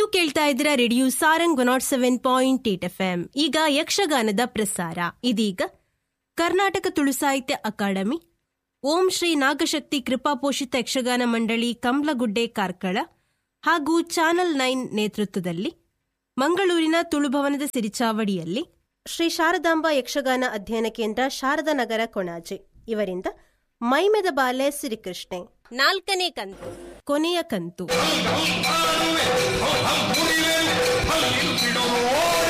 ನೀವು ಕೇಳ್ತಾ ಇದ್ದೀರಾ radio Sarang one not seven point eight F M ಈಗ ಯಕ್ಷಗಾನದ ಪ್ರಸಾರ ಇದೀಗ ಕರ್ನಾಟಕ ತುಳು ಸಾಹಿತ್ಯ ಅಕಾಡೆಮಿ ಓಂ ಶ್ರೀ ನಾಗಶಕ್ತಿ ಕೃಪಾಪೋಷಿತ ಯಕ್ಷಗಾನ ಮಂಡಳಿ ಕಮ್ಲಗುಡ್ಡೆ ಕಾರ್ಕಳ ಹಾಗೂ ಚಾನಲ್ ನೈನ್ ನೇತೃತ್ವದಲ್ಲಿ ಮಂಗಳೂರಿನ ತುಳುಭವನದ ಸಿರಿಚಾವಡಿಯಲ್ಲಿ ಶ್ರೀ ಶಾರದಾಂಬಾ ಯಕ್ಷಗಾನ ಅಧ್ಯಯನ ಕೇಂದ್ರ ಶಾರದಾ ನಗರ ಕೊಣಾಜೆ ಇವರಿಂದ ಮೈಮೆದ ಬಾಲೆ ಸಿರಿಕೃಷ್ಣೆ ನಾಲ್ಕನೇ ಕಂತು ಕೊನೆಯ ಕಂತು ಮುರಿವೆ ಹಲ್ಲಿರು ಬಿಡುವ